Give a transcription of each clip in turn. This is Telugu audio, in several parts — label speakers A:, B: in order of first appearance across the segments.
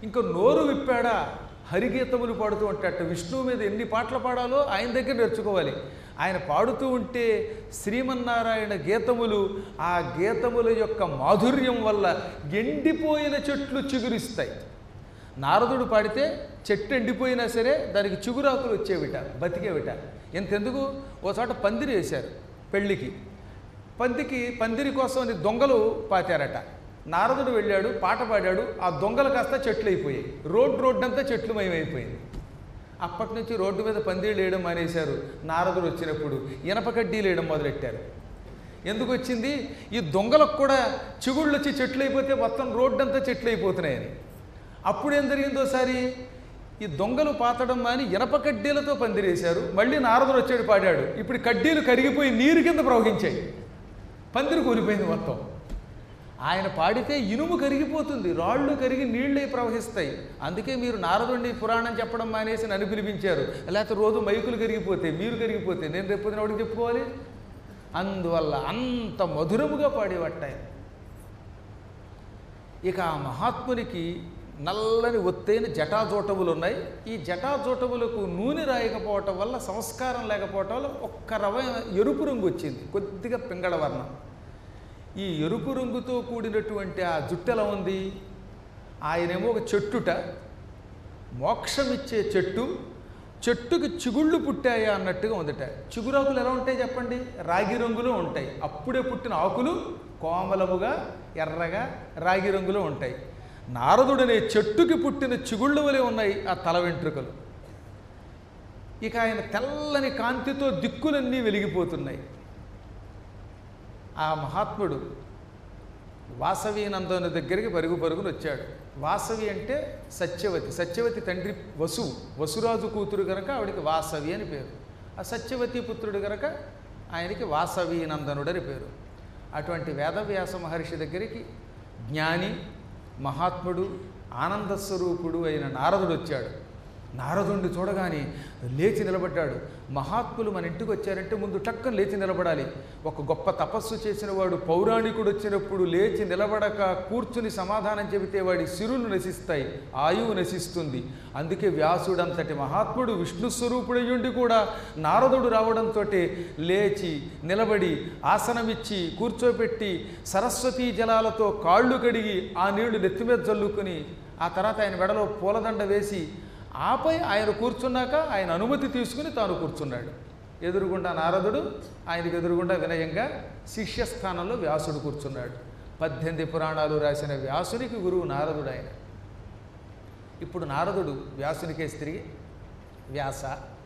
A: ఇంకా నోరు విప్పాడా హరిగీతములు పాడుతూ ఉంటాడట విష్ణువు మీద ఎన్ని పాటలు పాడాలో ఆయన దగ్గర నేర్చుకోవాలి ఆయన పాడుతూ ఉంటే శ్రీమన్నారాయణ గీతములు ఆ గీతముల యొక్క మాధుర్యం వల్ల ఎండిపోయిన చెట్లు చిగురిస్తాయి నారదుడు పాడితే చెట్టు ఎండిపోయినా సరే దానికి చిగురాకులు వచ్చేవిట బతికేవిట ఎంతెందుకు ఓ చోట పందిరి వేశారు పెళ్ళికి పందికి పందిరి కోసం అని దొంగలు పాతారట నారదుడు వెళ్ళాడు పాట పాడాడు ఆ దొంగలు కాస్త చెట్లు అయిపోయాయి రోడ్ రోడ్డు అంతా చెట్లు మయమైపోయింది అప్పటి నుంచి రోడ్డు మీద పందిళ్ళు వేయడం మానేశారు నారదుడు వచ్చినప్పుడు ఇనప కడ్డీలు వేయడం మొదలెట్టారు ఎందుకు వచ్చింది ఈ దొంగలకు కూడా చిగుళ్ళు వచ్చి చెట్లు అయిపోతే మొత్తం రోడ్డు అంతా చెట్లు అయిపోతున్నాయని అప్పుడు ఏం జరిగిందోసారి ఈ దొంగలు పాతడం మాని ఇనప కడ్డీలతో పందిరేశారు మళ్ళీ నారదుడు వచ్చాడు పాడాడు ఇప్పుడు కడ్డీలు కరిగిపోయి నీరు కింద ప్రవహించాయి పందిరి కూలిపోయింది మొత్తం ఆయన పాడితే ఇనుము కరిగిపోతుంది రాళ్ళు కరిగి నీళ్ళే ప్రవహిస్తాయి అందుకే మీరు నారదుండి పురాణం చెప్పడం మానేసి నన్ను పిలిపించారు లేకపోతే రోజు మైకులు కరిగిపోతే మీరు కరిగిపోతే నేను రేపు పొద్దున ఎవరికి చెప్పుకోవాలి అందువల్ల అంత మధురముగా పాడేవట్ట ఆయన ఇక ఆ మహాత్మునికి నల్లని ఒత్తైన జటాజోటములు ఉన్నాయి ఈ జటాజోటములకు నూనె రాయకపోవటం వల్ల సంస్కారం లేకపోవటం వల్ల ఒక్క రవ ఎరుపు రంగు వచ్చింది కొద్దిగా పింగళ వర్ణం ఈ ఎరుపు రంగుతో కూడినటువంటి ఆ జుట్టు ఎలా ఉంది ఆయనేమో ఒక చెట్టుట మోక్షమిచ్చే చెట్టు చెట్టుకి చిగుళ్ళు పుట్టాయా అన్నట్టుగా ఉందట చిగురాకులు ఎలా ఉంటాయి చెప్పండి రాగి రంగులో ఉంటాయి అప్పుడే పుట్టిన ఆకులు కోమలముగా ఎర్రగా రాగి రంగులో ఉంటాయి నారదుడనే చెట్టుకి పుట్టిన చిగుళ్ళ వలె ఉన్నాయి ఆ తల వెంట్రుకలు ఇక ఆయన తెల్లని కాంతితో దిక్కులన్నీ వెలిగిపోతున్నాయి ఆ మహాత్ముడు వాసవి నందన దగ్గరికి పరుగు పరుగును వచ్చాడు వాసవి అంటే సత్యవతి సత్యవతి తండ్రి వసు వసురాజు కూతురు గనక ఆవిడికి వాసవి అని పేరు ఆ సత్యవతి పుత్రుడు గనక ఆయనకి వాసవి నందనుడు అని పేరు అటువంటి వేదవ్యాస మహర్షి దగ్గరికి జ్ఞాని మహాత్ముడు ఆనంద స్వరూపుడు అయిన నారదుడు వచ్చాడు నారదుడిని చూడగానే లేచి నిలబడ్డాడు మహాత్ములు మన ఇంటికి వచ్చారంటే ముందు టక్కన లేచి నిలబడాలి ఒక గొప్ప తపస్సు చేసిన వాడు పౌరాణికుడు వచ్చినప్పుడు లేచి నిలబడక కూర్చుని సమాధానం చెబితే వాడి సిరులు నశిస్తాయి ఆయువు నశిస్తుంది అందుకే వ్యాసుడంతటి మహాత్ముడు విష్ణు స్వరూపుడయ్యుండి కూడా నారదుడు రావడంతో లేచి నిలబడి ఆసనమిచ్చి కూర్చోపెట్టి సరస్వతీ జలాలతో కాళ్ళు కడిగి ఆ నీళ్లు నెత్తిమీద జల్లుకుని ఆ తర్వాత ఆయన మెడలో పూలదండ వేసి ఆపై ఆయన కూర్చున్నాక ఆయన అనుమతి తీసుకుని తాను కూర్చున్నాడు ఎదురుగుండా నారదుడు ఆయనకు ఎదురుగుండా వినయంగా శిష్యస్థానంలో వ్యాసుడు కూర్చున్నాడు పద్దెనిమిది పురాణాలు రాసిన వ్యాసునికి గురువు నారదుడు ఆయన ఇప్పుడు నారదుడు వ్యాసునికేసి తిరిగి వ్యాస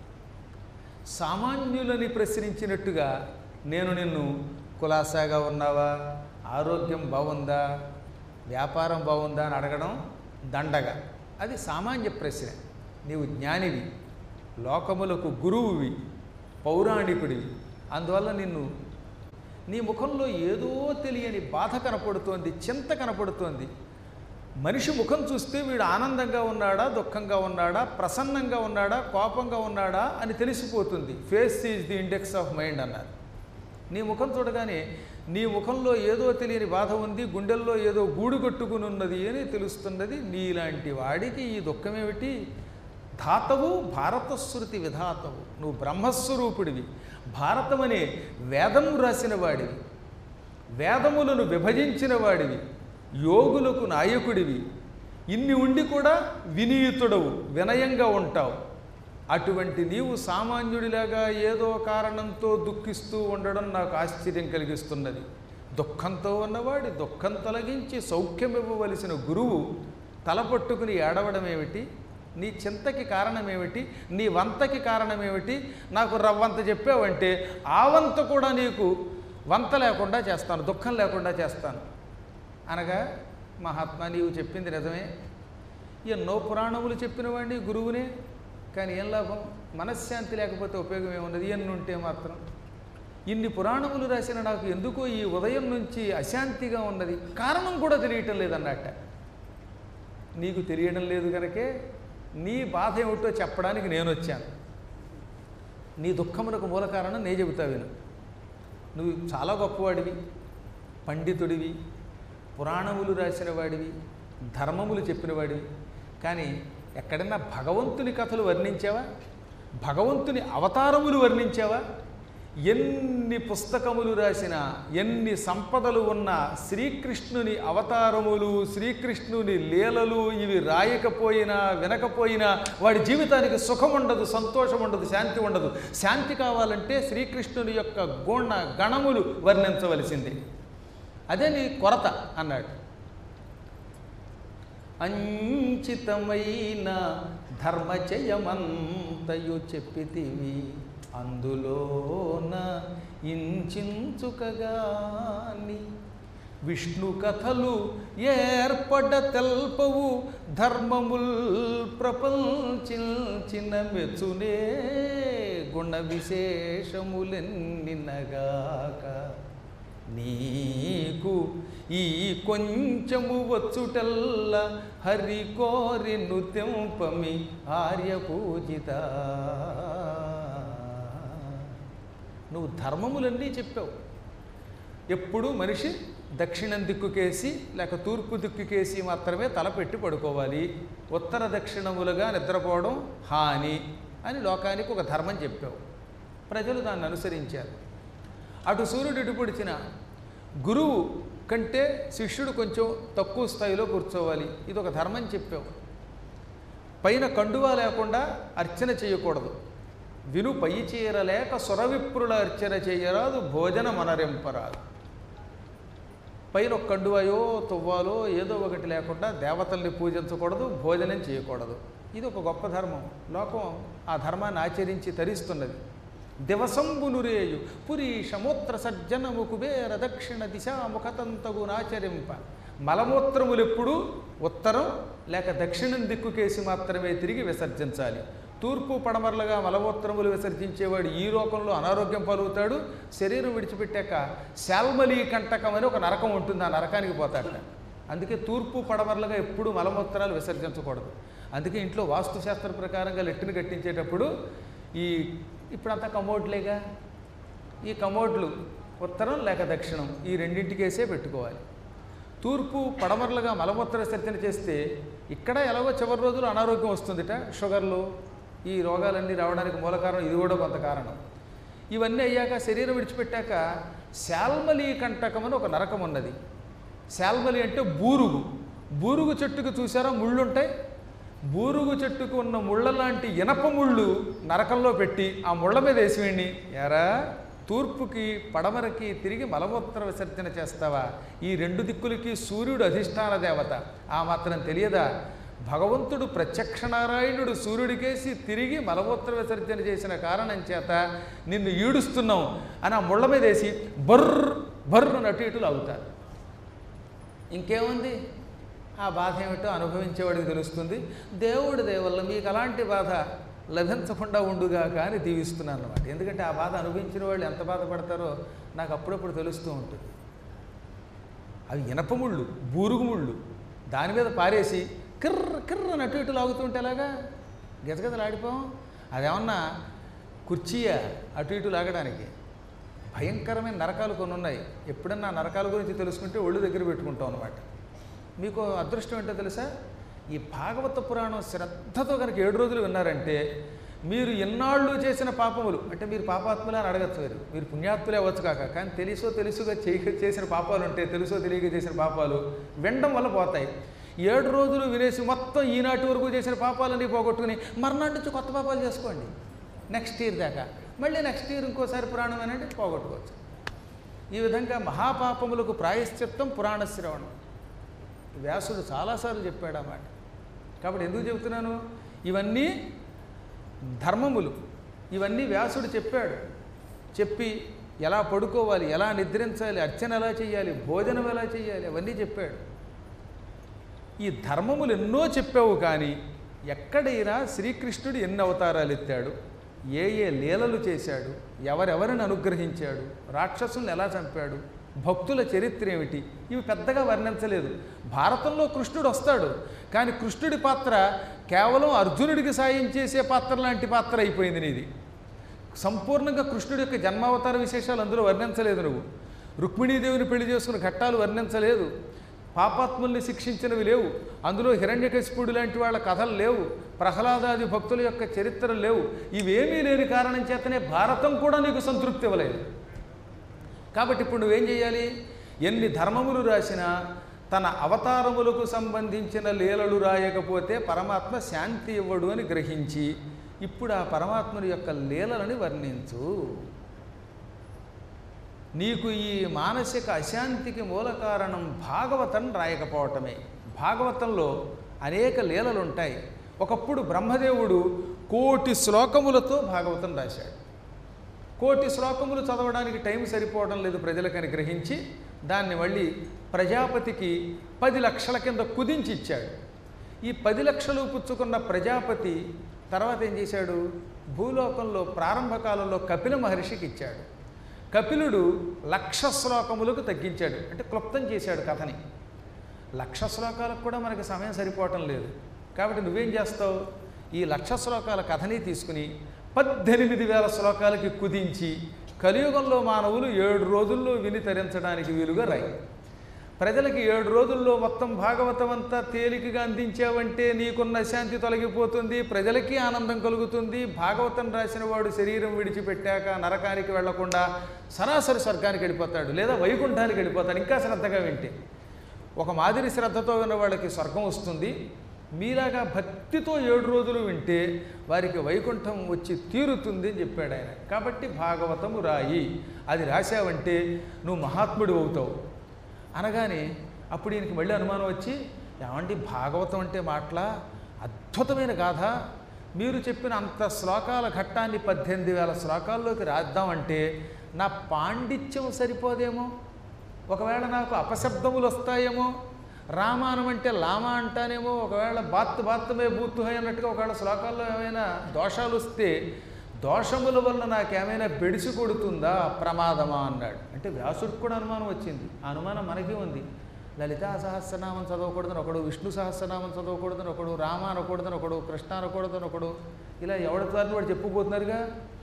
A: సామాన్యులని ప్రశ్నించినట్టుగా నేను నిన్ను కులాసాగా ఉన్నావా ఆరోగ్యం బాగుందా వ్యాపారం బాగుందా అని అడగడం దండగా అది సామాన్య ప్రశ్న నీవు జ్ఞానివి లోకములకు గురువువి పౌరాణికుడివి అందువల్ల నిన్ను నీ ముఖంలో ఏదో తెలియని బాధ కనపడుతోంది చింత కనపడుతోంది మనిషి ముఖం చూస్తే వీడు ఆనందంగా ఉన్నాడా దుఃఖంగా ఉన్నాడా ప్రసన్నంగా ఉన్నాడా కోపంగా ఉన్నాడా అని తెలిసిపోతుంది face is the index of mind అన్నారు నీ ముఖం చూడగానే నీ ముఖంలో ఏదో తెలియని బాధ ఉంది గుండెల్లో ఏదో గూడు కట్టుకుని ఉన్నది అని తెలుస్తున్నది నీలాంటి వాడికి ఈ దుఃఖమేమిటి ధాతవు భారతశ్రుతి విధాతవు నువ్వు బ్రహ్మస్వరూపుడివి భారతం అనే వేదం రాసిన వాడివి వేదములను విభజించిన వాడివి యోగులకు నాయకుడివి ఇన్ని ఉండి కూడా వినీతుడవు వినయంగా ఉంటావు అటువంటి నీవు సామాన్యుడిలాగా ఏదో కారణంతో దుఃఖిస్తూ ఉండడం నాకు ఆశ్చర్యం కలిగిస్తున్నది దుఃఖంతో ఉన్నవాడి దుఃఖం తొలగించి సౌఖ్యం ఇవ్వవలసిన గురువు తలపట్టుకుని ఏడవడం ఏమిటి నీ చింతకి కారణమేమిటి నీ వంతకి కారణమేమిటి నాకు రవ్వంత చెప్పావంటే ఆ వంత కూడా నీకు వంత లేకుండా చేస్తాను దుఃఖం లేకుండా చేస్తాను అనగా మహాత్మా నీవు చెప్పింది నిజమే ఎన్నో పురాణములు చెప్పిన వాడిని గురువునే కానీ ఏం లాభం మనశ్శాంతి లేకపోతే ఉపయోగం ఏమున్నది ఎన్ని ఉంటే మాత్రం ఇన్ని పురాణములు రాసిన నాకు ఎందుకో ఈ ఉదయం నుంచి అశాంతిగా ఉన్నది కారణం కూడా తెలియటం లేదన్నట్ట నీకు తెలియడం లేదు కనుకే నీ బాధ ఏమిటో చెప్పడానికి నేను వచ్చాను నీ దుఃఖమునకు మూల కారణం నే చెబుతా విను నువ్వు చాలా గొప్పవాడివి పండితుడివి పురాణములు రాసిన వాడివి ధర్మములు చెప్పిన వాడివి కానీ ఎక్కడన్నా భగవంతుని కథలు వర్ణించావా భగవంతుని అవతారములు వర్ణించావా ఎన్ని పుస్తకములు రాసినా ఎన్ని సంపదలు ఉన్నా శ్రీకృష్ణుని అవతారములు శ్రీకృష్ణుని లీలలు ఇవి రాయకపోయినా వినకపోయినా వాడి జీవితానికి సుఖం ఉండదు సంతోషం ఉండదు శాంతి ఉండదు శాంతి కావాలంటే శ్రీకృష్ణుని యొక్క గుణ గణములు వర్ణించవలసిందే అదే నీ కొరత అన్నాడు అంచితమైన ధర్మజయమంతయు చెప్పితివి అందులోన ఇంచుకగాని విష్ణు కథలు ఏర్పడ తెల్పవు ధర్మముల్ ప్రపంచించిన మెచ్చునే గుణ విశేషములెన్నినగాక నీకు ఈ కొంచెము వచ్చుటల్ల హరి కోరిను తెంపమి ఆర్య పూజిత నువ్వు ధర్మములన్నీ చెప్పావు ఎప్పుడు మనిషి దక్షిణం దిక్కుకేసి లేక తూర్పు దిక్కుకేసి మాత్రమే తలపెట్టి పడుకోవాలి ఉత్తర దక్షిణములుగా నిద్రపోవడం హాని అని లోకానికి ఒక ధర్మం చెప్పావు ప్రజలు దాన్ని అనుసరించారు అటు సూర్యుడు ఇటు పొడిచిన గురువు కంటే శిష్యుడు కొంచెం తక్కువ స్థాయిలో కూర్చోవాలి ఇది ఒక ధర్మం చెప్పావు పైన కండువా లేకుండా అర్చన చేయకూడదు విను పై చీరలేక సురవిప్రుల అర్చన చేయరాదు భోజన మనరింపరాదు పైన ఒక కండువాయో తువ్వాలో ఏదో ఒకటి లేకుండా దేవతల్ని పూజించకూడదు భోజనం చేయకూడదు ఇది ఒక గొప్ప ధర్మం లోకం ఆ ధర్మాన్ని ఆచరించి తరిస్తున్నది దివసంబునురేయు పురీషమూత్ర సజ్జనము కుబేర దక్షిణ దిశాముఖతంతగు నాచరింప మలమూత్రములెప్పుడు ఉత్తరం లేక దక్షిణం దిక్కుకేసి మాత్రమే తిరిగి విసర్జించాలి తూర్పు పడమరలుగా మలమూత్రములు విసర్జించేవాడు ఈ లోకంలో అనారోగ్యం పాలుగుతాడు శరీరం విడిచిపెట్టాక శాల్మలీ కంటకం అని ఒక నరకం ఉంటుంది ఆ నరకానికి పోతాడట అందుకే తూర్పు పడమరలుగా ఎప్పుడు మలమూత్రాలు విసర్జించకూడదు అందుకే ఇంట్లో వాస్తుశాస్త్ర ప్రకారంగా లెట్టును కట్టించేటప్పుడు ఈ ఇప్పుడంతా కమోడ్లేగా ఈ కమోడ్లు ఉత్తరం లేక దక్షిణం ఈ రెండింటికేసే పెట్టుకోవాలి తూర్పు పడమరలుగా మలమూత్ర విసర్జన చేస్తే ఇక్కడ ఎలాగో చివరి రోజులు అనారోగ్యం వస్తుందిట షుగర్లు ఈ రోగాలన్నీ రావడానికి మూల కారణం ఇది కూడా కొంత కారణం ఇవన్నీ అయ్యాక శరీరం విడిచిపెట్టాక శాల్మలీ కంటకం అని ఒక నరకం ఉన్నది శాల్మలి అంటే బూరుగు బూరుగు చెట్టుకు చూసారా ముళ్ళు ఉంటాయి బూరుగు చెట్టుకు ఉన్న ముళ్ళ లాంటి ఇనప ముళ్ళు నరకంలో పెట్టి ఆ ముళ్ళ మీద వేసివేయండి ఎరా తూర్పుకి పడమరకి తిరిగి మలమూత్ర విసర్జన చేస్తావా ఈ రెండు దిక్కులకి సూర్యుడు అధిష్టాన దేవత ఆ మాత్రం తెలియదా భగవంతుడు ప్రత్యక్ష నారాయణుడు సూర్యుడికేసి తిరిగి మలమూత్ర విసర్జన చేసిన కారణం చేత నిన్ను ఈడుస్తున్నాం అని ఆ ముళ్ళ మీద వేసి బర్ర్ బర్రు నటు ఇటు లాగుతారు ఇంకేముంది ఆ బాధ ఏమిటో అనుభవించేవాడికి తెలుస్తుంది దేవుడి దేవల్ల మీకు అలాంటి బాధ లభించకుండా ఉండుగా కానీ దీవిస్తున్నాను అనమాట ఎందుకంటే ఆ బాధ అనుభవించిన వాళ్ళు ఎంత బాధపడతారో నాకు అప్పుడప్పుడు తెలుస్తూ ఉంటుంది అవి ఇనపముళ్ళు బూరుగు ముళ్ళు దాని మీద పారేసి కిర్ర కిర్ర నటు ఇటు లాగుతుంటే ఎలాగా గజగజలాడిపోం అదేమన్నా కుర్చీయా అటు ఇటు లాగడానికి భయంకరమైన నరకాలు కొన్ని ఉన్నాయి ఎప్పుడన్నా నరకాల గురించి తెలుసుకుంటే ఒళ్ళు దగ్గర పెట్టుకుంటాం అనమాట మీకు అదృష్టం ఏంటో తెలుసా ఈ భాగవత పురాణం శ్రద్ధతో కనుక ఏడు రోజులు విన్నారంటే మీరు ఎన్నాళ్ళు చేసిన పాపములు అంటే మీరు పాపాత్ములే అని అడగచ్చు మీరు మీరు పుణ్యాత్ములే అవ్వచ్చు కాక కానీ తెలుసో తెలుసుగా చేయ చేసిన పాపాలు ఉంటే తెలుసో తెలియక చేసిన పాపాలు వినడం వల్ల పోతాయి ఏడు రోజులు వినేసి మొత్తం ఈనాటి వరకు చేసిన పాపాలన్నీ పోగొట్టుకుని మర్నాటి నుంచి కొత్త పాపాలు చేసుకోండి నెక్స్ట్ ఇయర్ దాకా మళ్ళీ నెక్స్ట్ ఇయర్ ఇంకోసారి పురాణం అనేది పోగొట్టుకోవచ్చు ఈ విధంగా మహాపాపములకు ప్రాయశ్చిత్తం పురాణ శ్రవణం వ్యాసుడు చాలాసార్లు చెప్పాడు అన్నమాట కాబట్టి ఎందుకు చెబుతున్నాను ఇవన్నీ ధర్మములు ఇవన్నీ వ్యాసుడు చెప్పాడు చెప్పి ఎలా పడుకోవాలి ఎలా నిద్రించాలి అర్చన ఎలా చేయాలి భోజనం ఎలా చేయాలి అవన్నీ చెప్పాడు ఈ ధర్మములు ఎన్నో చెప్పావు కానీ ఎక్కడైనా శ్రీకృష్ణుడు ఎన్ని అవతారాలు ఎత్తాడు ఏ ఏ లీలలు చేశాడు ఎవరెవరిని అనుగ్రహించాడు రాక్షసుల్ని ఎలా చంపాడు భక్తుల చరిత్ర ఏమిటి ఇవి పెద్దగా వర్ణించలేదు భారతంలో కృష్ణుడు వస్తాడు కానీ కృష్ణుడి పాత్ర కేవలం అర్జునుడికి సాయం చేసే పాత్ర లాంటి పాత్ర అయిపోయింది నీది సంపూర్ణంగా కృష్ణుడి యొక్క జన్మావతార విశేషాలు అందులో వర్ణించలేదు నువ్వు రుక్మిణీదేవిని పెళ్లి చేసుకున్న ఘట్టాలు వర్ణించలేదు పాపాత్ముల్ని శిక్షించినవి లేవు అందులో హిరణ్యకశిపుడు లాంటి వాళ్ళ కథలు లేవు ప్రహ్లాదాది భక్తుల యొక్క చరిత్రలు లేవు ఇవేమీ లేని కారణం చేతనే భారతం కూడా నీకు సంతృప్తి ఇవ్వలేదు కాబట్టి ఇప్పుడు నువ్వేం చేయాలి ఎన్ని ధర్మములు రాసినా తన అవతారములకు సంబంధించిన లీలలు రాయకపోతే పరమాత్మ శాంతి ఇవ్వడు అని గ్రహించి ఇప్పుడు ఆ పరమాత్ముని యొక్క లీలలని వర్ణించు నీకు ఈ మానసిక అశాంతికి మూల కారణం భాగవతం రాయకపోవటమే భాగవతంలో అనేక లీలలు ఉంటాయి ఒకప్పుడు బ్రహ్మదేవుడు కోటి శ్లోకములతో భాగవతం రాశాడు కోటి శ్లోకములు చదవడానికి టైం సరిపోవడం లేదు ప్రజలకని గ్రహించి దాన్ని మళ్ళీ ప్రజాపతికి పది లక్షల కింద కుదించి ఇచ్చాడు ఈ పది లక్షలు పుచ్చుకున్న ప్రజాపతి తర్వాత ఏం చేశాడు భూలోకంలో ప్రారంభ కాలంలో కపిల మహర్షికి ఇచ్చాడు కపిలుడు లక్ష శ్లోకములకు తగ్గించాడు అంటే క్లుప్తం చేశాడు కథని లక్ష శ్లోకాలకు కూడా మనకి సమయం సరిపోవటం లేదు కాబట్టి నువ్వేం చేస్తావు ఈ లక్ష శ్లోకాల కథని తీసుకుని పద్దెనిమిది వేల శ్లోకాలకి కుదించి కలియుగంలో మానవులు ఏడు రోజుల్లో విని తరించడానికి వీలుగా రాయి ప్రజలకి ఏడు రోజుల్లో మొత్తం భాగవతం అంతా తేలికగా అందించావంటే నీకున్న శాంతి తొలగిపోతుంది ప్రజలకి ఆనందం కలుగుతుంది భాగవతం రాసిన వాడు శరీరం విడిచిపెట్టాక నరకానికి వెళ్లకుండా సరాసరి స్వర్గానికి వెళ్ళిపోతాడు లేదా వైకుంఠానికి వెళ్ళిపోతాడు ఇంకా శ్రద్ధగా వింటే ఒక మాదిరి శ్రద్ధతో విన్న వాళ్ళకి స్వర్గం వస్తుంది మీలాగా భక్తితో ఏడు రోజులు వింటే వారికి వైకుంఠం వచ్చి తీరుతుంది అని చెప్పాడు ఆయన కాబట్టి భాగవతము రాయి అది రాశావంటే నువ్వు మహాత్ముడు అవుతావు అనగానే అప్పుడు ఈయనకి మళ్ళీ అనుమానం వచ్చి ఏమండి భాగవతం అంటే మాటల అద్భుతమైన గాథ మీరు చెప్పిన అంత శ్లోకాల ఘట్టాన్ని పద్దెనిమిది వేల శ్లోకాల్లోకి రాద్దామంటే నా పాండిత్యం సరిపోదేమో ఒకవేళ నాకు అపశబ్దములు వస్తాయేమో రామానం అంటే లామా అంటానేమో ఒకవేళ బాత్ బాత్తమే బూత్తు హై అన్నట్టుగా ఒకవేళ శ్లోకాల్లో ఏమైనా దోషాలు వస్తే దోషముల వల్ల నాకేమైనా బెడిసి కొడుతుందా ప్రమాదమా అన్నాడు అంటే వ్యాసుడికి కూడా అనుమానం వచ్చింది ఆ అనుమానం మనకి ఉంది లలితా సహస్రనామం చదవకూడదని ఒకడు విష్ణు సహస్రనామం చదవకూడదని ఒకడు రామ అనకూడదని ఒకడు కృష్ణ అనకూడదని ఒకడు ఇలా ఎవరి ద్వారా వాడు చెప్పుకుపోతున్నారుగా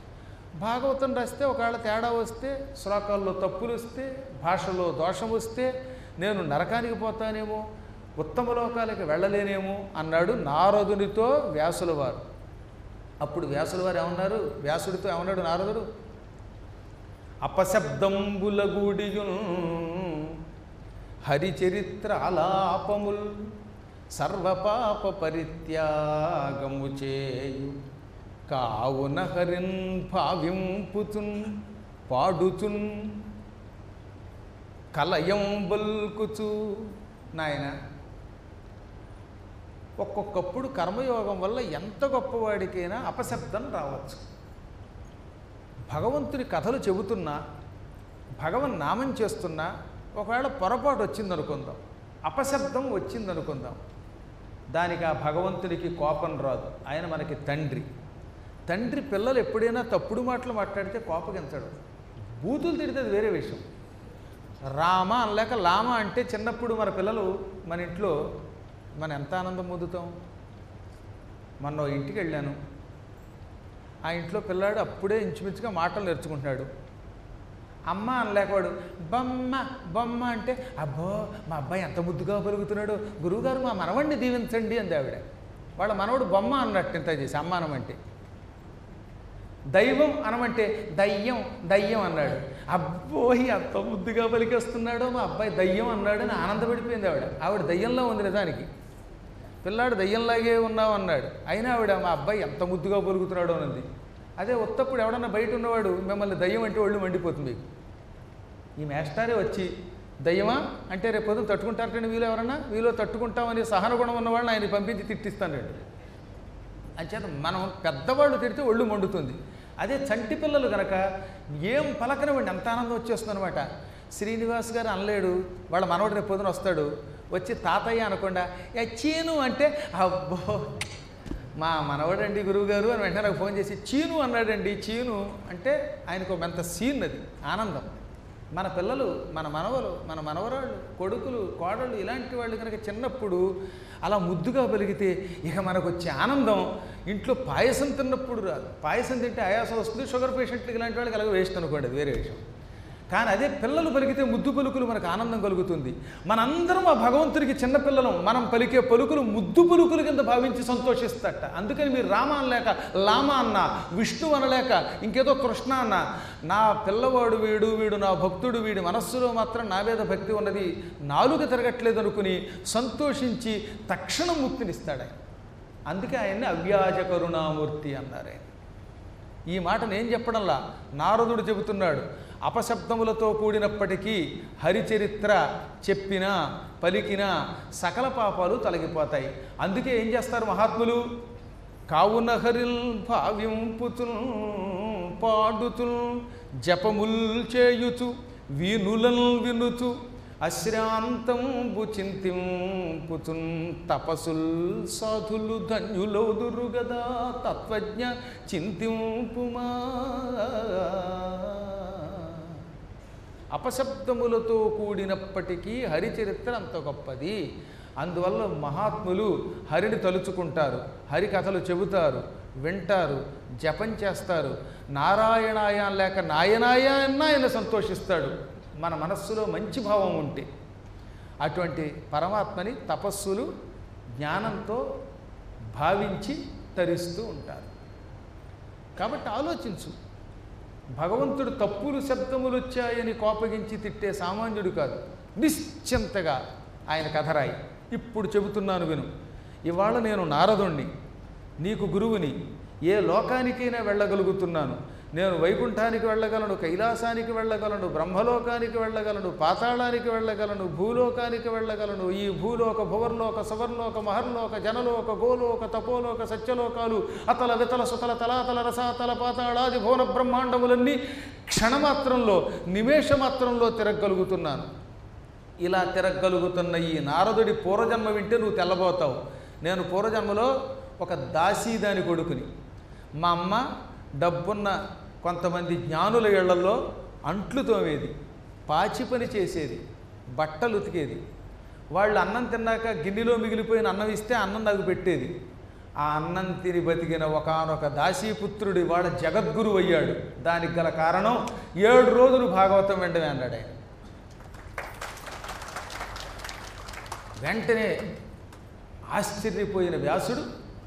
A: భాగవతం రాస్తే ఒకవేళ తేడా వస్తే శ్లోకాల్లో తప్పులు వస్తే భాషలో దోషం వస్తే నేను నరకానికి పోతానేమో ఉత్తమ లోకాలకి వెళ్ళలేనేమో అన్నాడు నారదునితో వ్యాసుల వారు అప్పుడు వ్యాసుల వారు ఏమన్నారు వ్యాసుడితో ఏమన్నాడు నారదుడు అపశబ్దంబులగూడియున్ హరిచరిత్ర అలాపముల్ సర్వపాప పరిత్యాగము చేయు కావున హరిన్ భావింపుతున్ పాడుతున్ కలయం బల్కుచు నాయన ఒక్కొక్కప్పుడు కర్మయోగం వల్ల ఎంత గొప్పవాడికైనా అపశబ్దం రావచ్చు భగవంతుని కథలు చెబుతున్నా భగవన్ నామం చేస్తున్నా ఒకవేళ పొరపాటు వచ్చిందనుకుందాం అపశబ్దం వచ్చిందనుకుందాం దానికి ఆ భగవంతునికి కోపం రాదు ఆయన మనకి తండ్రి తండ్రి పిల్లలు ఎప్పుడైనా తప్పుడు మాటలు మాట్లాడితే కోపగించడు బూతులు తిడితే అది వేరే విషయం రామ అనలేక లామ అంటే చిన్నప్పుడు మన పిల్లలు మన ఇంట్లో మనం ఎంత ఆనందం పొందుతాం మొన్న ఓ ఇంటికి వెళ్ళాను ఆ ఇంట్లో పిల్లాడు అప్పుడే ఇంచుమించుగా మాటలు నేర్చుకుంటున్నాడు అమ్మ అనలేకవాడు బొమ్మ బొమ్మ అంటే అబ్బో మా అబ్బాయి ఎంత ముద్దుగా పలుకుతున్నాడు గురువుగారు మా మనవడిని దీవించండి అంది ఆవిడ వాళ్ళ మనవడు బొమ్మ అన్నట్టు ఇంత చేసి అమ్మానం అంటే దైవం అనమంటే దయ్యం దయ్యం అన్నాడు అబ్బోయ్ ఎంత ముద్దుగా పలికేస్తున్నాడో మా అబ్బాయి దయ్యం అన్నాడు అని ఆనందపడిపోయింది ఆవిడ ఆవిడ దయ్యంలో ఉంది నిజానికి పిల్లాడు దయ్యంలాగే ఉన్నావు అన్నాడు అయినా ఆవిడ మా అబ్బాయి ఎంత ముద్దుగా పలుకుతున్నాడో అన్నది అదే ఉత్తప్పుడు ఎవడన్నా బయట ఉన్నవాడు మిమ్మల్ని దయ్యం అంటే ఒళ్ళు మండిపోతుంది మీకు ఈ మేస్టారే వచ్చి దయ్యమా అంటే రేపు పొద్దున తట్టుకుంటారంటే వీళ్ళు ఎవరన్నా వీళ్ళు తట్టుకుంటామని సహన గుణం ఉన్నవాళ్ళని ఆయన పంపించి తిట్టిస్తానండి అంచేత మనం పెద్దవాళ్ళు తిడితే ఒళ్ళు మండుతుంది అదే చంటి పిల్లలు కనుక ఏం పలకనివ్వండి ఎంత ఆనందం వచ్చేస్తుంది అనమాట శ్రీనివాస్ గారు అనలేడు వాళ్ళ మనవడు రేపు పొద్దున వస్తాడు వచ్చి తాతయ్య అనకుండా "ఏ, చీను అంటే అబ్బో మా మనవడండి గురువుగారు అని వెంటనే నాకు ఫోన్ చేసి చీను అన్నాడండి చీను అంటే ఆయనకు ఒక మెంత సీన్ అది ఆనందం మన పిల్లలు మన మనవలు మన మనవరాళ్ళు కొడుకులు కోడళ్ళు ఇలాంటి వాళ్ళు కనుక చిన్నప్పుడు అలా ముద్దుగా పలిగితే ఇక మనకు వచ్చే ఆనందం ఇంట్లో పాయసం తిన్నప్పుడు రాదు పాయసం తింటే ఆయాసం వస్తుంది షుగర్ పేషెంట్లకి ఇలాంటి వాళ్ళకి అలాగే వేస్ట్ అనుకోండి అది వేరే విషయం కానీ అదే పిల్లలు పలికితే ముద్దు పలుకులు మనకు ఆనందం కలుగుతుంది మనందరం ఆ భగవంతుడికి చిన్నపిల్లలం మనం పలికే పలుకులు ముద్దు పలుకులు కింద భావించి సంతోషిస్తట అందుకని మీరు రామ అనలేక లామ అన్న విష్ణు అనలేక ఇంకేదో కృష్ణ అన్న నా పిల్లవాడు వీడు వీడు నా భక్తుడు వీడి మనస్సులో మాత్రం నా మీద భక్తి ఉన్నది నాలుగు తిరగట్లేదు అనుకుని సంతోషించి తక్షణం ముక్తినిస్తాడు ఆయన అందుకే ఆయన్ని అవ్యాజ కరుణామూర్తి అన్నారు ఆయన ఈ మాట నేను చెప్పడంలా నారదుడు చెబుతున్నాడు అపశబ్దములతో కూడినప్పటికీ హరిచరిత్ర చెప్పినా పలికినా సకల పాపాలు తొలగిపోతాయి అందుకే ఏం చేస్తారు మహాత్ములు కావున హరిల్ భావ్యంపుతుల్ పాడుతుల్ జపముల్ చేయుచు వీనులల్ వినుచు అశ్రాంతంబు చింతింపుతున్ తపసుల్ సాధులు ధన్యులౌదురు గదా తత్వజ్ఞ చింతింపుమా అపశబ్దములతో కూడినప్పటికీ హరిచరిత్ర అంత గొప్పది అందువల్ల మహాత్ములు హరిని తలుచుకుంటారు హరి కథలు చెబుతారు వింటారు జపం చేస్తారు నారాయణాయ లేక నాయనాయ అన్న ఆయన సంతోషిస్తాడు మన మనస్సులో మంచి భావం ఉంటే అటువంటి పరమాత్మని తపస్సులు జ్ఞానంతో భావించి తరిస్తూ ఉంటారు కాబట్టి ఆలోచించు భగవంతుడు తప్పులు శబ్దములు వచ్చాయని కోపగించి తిట్టే సామాన్యుడు కాదు నిశ్చింతగా ఆయన కథరాయి ఇప్పుడు చెబుతున్నాను విను ఇవాళ నేను నారదుణ్ణి నీకు గురువుని ఏ లోకానికైనా వెళ్ళగలుగుతున్నాను నేను వైకుంఠానికి వెళ్ళగలను కైలాసానికి వెళ్ళగలను బ్రహ్మలోకానికి వెళ్ళగలను పాతాళానికి వెళ్ళగలను భూలోకానికి వెళ్ళగలను ఈ భూలోక భువర్లోక సవర్లోక మహర్లోక జనలోక గోలోక తపోలోక సత్యలోకాలు అతల వితల సుతల తలాతల రసాతల పాతాళాది భువన బ్రహ్మాండములన్నీ క్షణమాత్రంలో నిమేషమాత్రంలో తిరగలుగుతున్నాను ఇలా తిరగలుగుతున్న ఈ నారదుడి పూర్వజన్మ వింటే నువ్వు తెల్లబోతావు నేను పూర్వజన్మలో ఒక దాసీదాని కొడుకుని మా అమ్మ డబ్బున్న కొంతమంది జ్ఞానుల ఇళ్లలో అంట్లు తోమేది పాచి పని చేసేది బట్టలు ఉతికేది వాళ్ళు అన్నం తిన్నాక గిన్నెలో మిగిలిపోయిన అన్నం ఇస్తే అన్నం నాకు పెట్టేది ఆ అన్నం తిని బతికిన ఒకనొక దాసీపుత్రుడు ఇవాళ జగద్గురు అయ్యాడు దానికి గల కారణం ఏడు రోజులు భాగవతం వెంటనే అన్నాడు ఆయన వెంటనే ఆశ్చర్యపోయిన వ్యాసుడు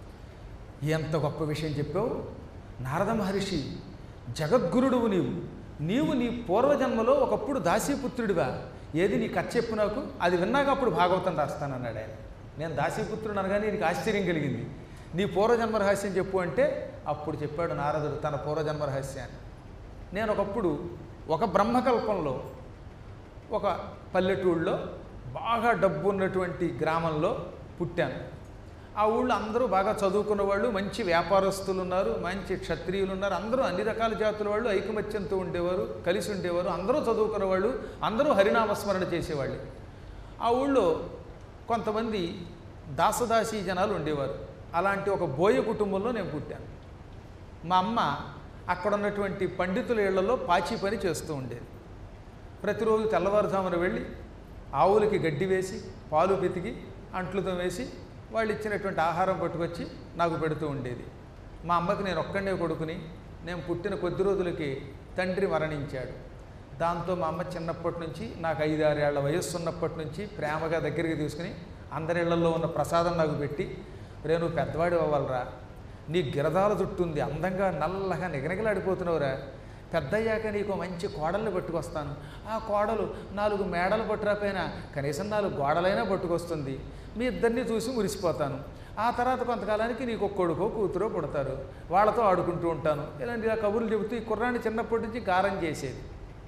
A: ఎంత గొప్ప విషయం చెప్పావు నారద మహర్షి జగద్గురుడువు నీవు నీవు నీ పూర్వజన్మలో ఒకప్పుడు దాసీపుత్రుడివా ఏది నీ కథ చెప్పు నాకు అది విన్నాక అప్పుడు భాగవతం రాస్తానన్నాడు ఆయన నేను దాసీపుత్రుడు అనగానే నీకు ఆశ్చర్యం కలిగింది నీ పూర్వజన్మ రహస్యం చెప్పు అంటే అప్పుడు చెప్పాడు నారదుడు తన పూర్వజన్మ రహస్యాన్ని నేను ఒకప్పుడు ఒక బ్రహ్మకల్పంలో ఒక పల్లెటూళ్ళలో బాగా డబ్బు ఉన్నటువంటి గ్రామంలో పుట్టాను ఆ ఊళ్ళో అందరూ బాగా చదువుకున్న వాళ్ళు మంచి వ్యాపారస్తులు ఉన్నారు మంచి క్షత్రియులు ఉన్నారు అందరూ అన్ని రకాల జాతుల వాళ్ళు ఐకమత్యంతో ఉండేవారు కలిసి ఉండేవారు అందరూ చదువుకున్న వాళ్ళు అందరూ హరినామస్మరణ చేసేవాళ్ళు ఆ ఊళ్ళో కొంతమంది దాసదాసీ జనాలు ఉండేవారు అలాంటి ఒక బోయ కుటుంబంలో నేను పుట్టాను మా అమ్మ అక్కడ ఉన్నటువంటి పండితుల ఇళ్లలో పాచి పని చేస్తూ ఉండేది ప్రతిరోజు తెల్లవారుజామున వెళ్ళి ఆవులకి గడ్డి వేసి పాలు పితికి అంట్లతో వేసి వాళ్ళు ఇచ్చినటువంటి ఆహారం పట్టుకొచ్చి నాకు పెడుతూ ఉండేది మా అమ్మకి నేను ఒక్కడే కొడుకుని నేను పుట్టిన కొద్ది రోజులకి తండ్రి మరణించాడు దాంతో మా అమ్మ చిన్నప్పటి నుంచి నాకు ఐదారేళ్ల వయస్సు ఉన్నప్పటి నుంచి ప్రేమగా దగ్గరికి తీసుకుని అందరిళ్లలో ఉన్న ప్రసాదం నాకు పెట్టి రే నువ్వు పెద్దవాడి అవ్వాలరా నీ గిరదాల జుట్టు ఉంది అందంగా నల్లగా నిగనిగలాడిపోతున్నావురా పెద్దయ్యాక నీకు మంచి కోడల్ని పట్టుకొస్తాను ఆ కోడలు నాలుగు మేడలు పట్టురాపోయినా కనీసం నాలుగు గోడలైనా పట్టుకొస్తుంది మీ ఇద్దరిని చూసి మురిసిపోతాను ఆ తర్వాత కొంతకాలానికి నీకు ఒక కొడుకో కూతురో పుడతారు వాళ్ళతో ఆడుకుంటూ ఉంటాను ఇలాంటి ఇలా కబుర్లు చెబుతూ ఈ కుర్రాన్ని చిన్నప్పటి నుంచి గారం చేసేది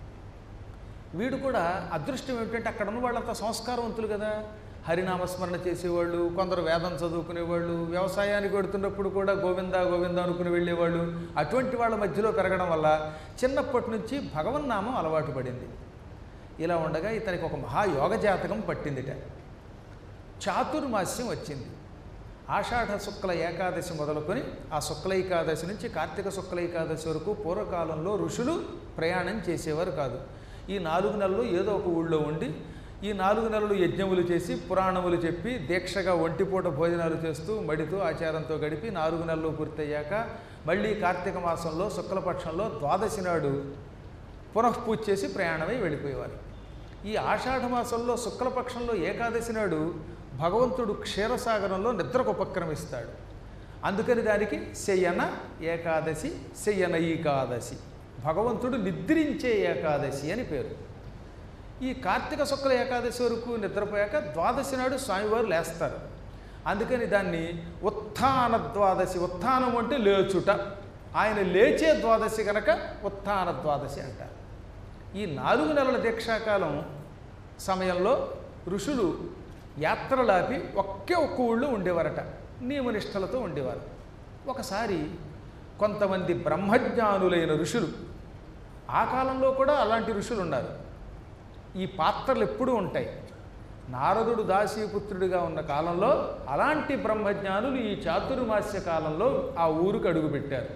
A: వీడు కూడా అదృష్టం ఏమిటంటే అక్కడ ఉన్న వాళ్ళంతా సంస్కారవంతులు కదా హరినామస్మరణ చేసేవాళ్ళు కొందరు వేదం చదువుకునేవాళ్ళు వ్యవసాయానికి వెడుతున్నప్పుడు కూడా గోవింద గోవింద అనుకుని వెళ్ళేవాళ్ళు అటువంటి వాళ్ళ మధ్యలో పెరగడం వల్ల చిన్నప్పటి నుంచి భగవన్నామం అలవాటు పడింది ఇలా ఉండగా ఇతనికి ఒక మహాయోగ జాతకం పట్టిందిట చాతుర్మాస్యం వచ్చింది ఆషాఢ శుక్ల ఏకాదశి మొదలుకొని ఆ శుక్ల ఏకాదశి నుంచి కార్తీక శుక్ల ఏకాదశి వరకు పూర్వకాలంలో ఋషులు ప్రయాణం చేసేవారు కాదు ఈ నాలుగు నెలలు ఏదో ఒక ఊళ్ళో ఉండి ఈ నాలుగు నెలలు యజ్ఞములు చేసి పురాణములు చెప్పి దీక్షగా ఒంటిపూట భోజనాలు చేస్తూ మడితో ఆచారంతో గడిపి నాలుగు నెలలు పూర్తయ్యాక మళ్ళీ కార్తీక మాసంలో శుక్లపక్షంలో ద్వాదశి నాడు పునఃపూజ చేసి ప్రయాణమై వెళ్ళిపోయేవారు ఈ ఆషాఢ మాసంలో శుక్లపక్షంలో ఏకాదశి నాడు భగవంతుడు క్షీరసాగరంలో నిద్రకు ఉపక్రమిస్తాడు అందుకని దానికి శయన ఏకాదశి శయన ఏకాదశి భగవంతుడు నిద్రించే ఏకాదశి అని పేరు ఈ కార్తీక శుక్ల ఏకాదశి వరకు నిద్రపోయాక ద్వాదశి నాడు స్వామివారు లేస్తారు అందుకని దాన్ని ఉత్థాన ద్వాదశి ఉత్థానం అంటే లేచుట ఆయన లేచే ద్వాదశి కనుక ఉత్థాన ద్వాదశి అంటారు ఈ నాలుగు నెలల దీక్షాకాలం సమయంలో ఋషులు యాత్రలాపి ఒకే ఒక్క ఊళ్ళో ఉండేవారట నియమనిష్టలతో ఉండేవారు ఒకసారి కొంతమంది బ్రహ్మజ్ఞానులైన ఋషులు ఆ కాలంలో కూడా అలాంటి ఋషులు ఉన్నారు ఈ పాత్రలు ఎప్పుడూ ఉంటాయి నారదుడు దాసీపుత్రుడిగా ఉన్న కాలంలో అలాంటి బ్రహ్మజ్ఞానులు ఈ చాతుర్మాస్య కాలంలో ఆ ఊరికి అడుగుపెట్టారు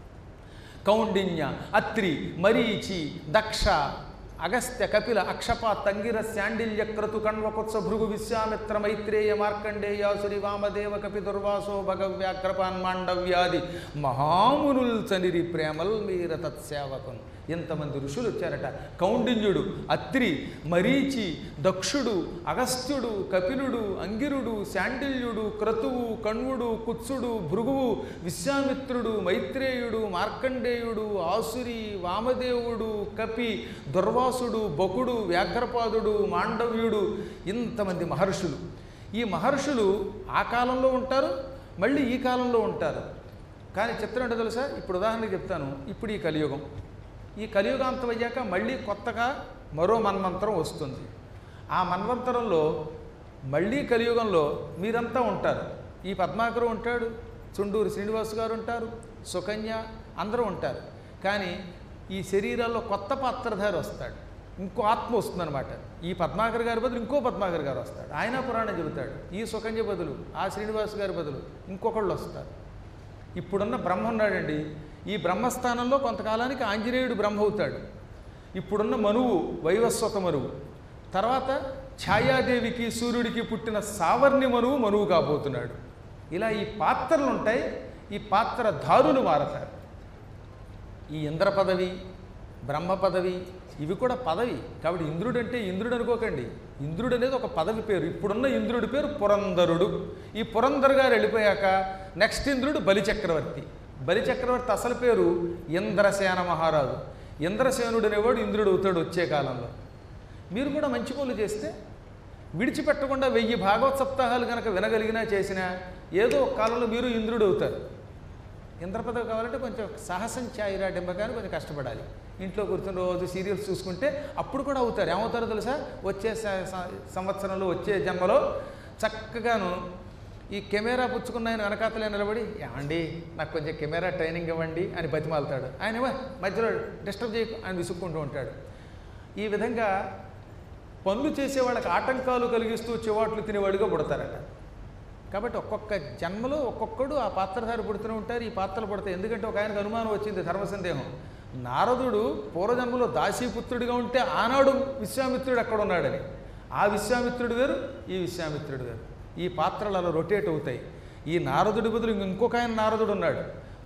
A: కౌండిన్య అత్రి మరీచి దక్ష అగస్త్య కపిల అక్షప తంగిర శాండిల్య క్రతు కణ్వకుత్స భృగు విశ్వామిత్ర మైత్రేయ మార్కండేయాసురి వామదేవ కపి దుర్వాసో భగవ్యాగ్రపాన్ మాండవ్యాది మహామునుల్ చనిరి ప్రేమల్ మీర తత్సేవకున్ ఇంతమంది ఋషులు వచ్చారట కౌండిన్యుడు అత్రి మరీచి దక్షుడు అగస్త్యుడు కపిలుడు అంగిరుడు శాండిల్యుడు క్రతువు కణ్వుడు కుత్సుడు భృగువు విశ్వామిత్రుడు మైత్రేయుడు మార్కండేయుడు ఆసురి వామదేవుడు కపి దుర్వాసుడు బకుడు వ్యాఘ్రపాదుడు మాండవ్యుడు ఇంతమంది మహర్షులు ఈ మహర్షులు ఆ కాలంలో ఉంటారు మళ్ళీ ఈ కాలంలో ఉంటారు కానీ చిత్రం ఏంటో తెలుసా ఇప్పుడు ఉదాహరణకి చెప్తాను ఇప్పుడు ఈ కలియుగం ఈ కలియుగాంతం అయ్యాక మళ్ళీ కొత్తగా మరో మన్వంతరం వస్తుంది ఆ మన్వంతరంలో మళ్ళీ కలియుగంలో మీరంతా ఉంటారు ఈ పద్మాకరు ఉంటాడు చుండూరు శ్రీనివాస్ గారు ఉంటారు సుకన్య అందరూ ఉంటారు కానీ ఈ శరీరాల్లో కొత్త పాత్రధారి వస్తాడు ఇంకో ఆత్మ వస్తుందన్నమాట ఈ పద్మాకర్ గారి బదులు ఇంకో పద్మాకర్ గారు వస్తాడు ఆయన పురాణం చెబుతాడు ఈ సుకన్య బదులు ఆ శ్రీనివాస్ గారి బదులు ఇంకొకళ్ళు వస్తారు ఇప్పుడున్న బ్రహ్మ ఉన్నాడండి ఈ బ్రహ్మస్థానంలో కొంతకాలానికి ఆంజనేయుడు బ్రహ్మ అవుతాడు ఇప్పుడున్న మనువు వైవస్వత మనువు తర్వాత ఛాయాదేవికి సూర్యుడికి పుట్టిన సావర్ణి మనువు మనువు కాబోతున్నాడు ఇలా ఈ పాత్రలు ఉంటాయి ఈ పాత్ర దారులు మారతారు ఈ ఇంద్ర పదవి బ్రహ్మ పదవి ఇవి కూడా పదవి కాబట్టి ఇంద్రుడు అంటే ఇంద్రుడు అనుకోకండి ఇంద్రుడు అనేది ఒక పదవి పేరు ఇప్పుడున్న ఇంద్రుడి పేరు పురంధరుడు ఈ పురంధర్ గారు వెళ్ళిపోయాక నెక్స్ట్ ఇంద్రుడు బలిచక్రవర్తి బలిచక్రవర్తి అసలు పేరు ఇంద్రసేన మహారాజు ఇంద్రసేనుడు అనేవాడు ఇంద్రుడు అవుతాడు వచ్చే కాలంలో మీరు కూడా మంచి పనులు చేస్తే విడిచిపెట్టకుండా వెయ్యి భాగవత్ సప్తాహాలు కనుక వినగలిగినా చేసినా ఏదో ఒక కాలంలో మీరు ఇంద్రుడు అవుతారు ఇంద్రపదవి కావాలంటే కొంచెం సాహసం ఛాయిరా డింబకాని కొంచెం కష్టపడాలి ఇంట్లో కూర్చుని రోజు సీరియల్స్ చూసుకుంటే అప్పుడు కూడా అవుతారు ఏమవుతారో తెలుసా వచ్చే స- స- సంవత్సరంలో వచ్చే జన్మలో చక్కగాను ఈ కెమెరా పుచ్చుకున్న ఆయన వెనకాతలే నిలబడి ఏమండి నాకు కొంచెం కెమెరా ట్రైనింగ్ ఇవ్వండి అని బతిమాలుతాడు ఆయన ఏమో మధ్యలో డిస్టర్బ్ చేయకు అని విసుక్కుంటూ ఉంటాడు ఈ విధంగా పనులు చేసే వాళ్ళకి ఆటంకాలు కలిగిస్తూ చివాట్లు తినేవాడిగా పుడతారట కాబట్టి ఒక్కొక్క జన్మలో ఒక్కొక్కడు ఆ పాత్రధారి పుడుతూనే ఉంటారు ఈ పాత్రలు పుడతాయి ఎందుకంటే ఒక ఆయనకు అనుమానం వచ్చింది ధర్మ సందేహం నారదుడు పూర్వజన్మలో దాసీపుత్రుడిగా ఉంటే ఆనాడు విశ్వామిత్రుడు అక్కడ ఉన్నాడని ఆ విశ్వామిత్రుడు వేరు ఈ విశ్వామిత్రుడు వేరు ఈ పాత్రలు అలా రొటేట్ అవుతాయి ఈ నారదుడి బదులు ఇంకొక ఆయన నారదుడు ఉన్నాడు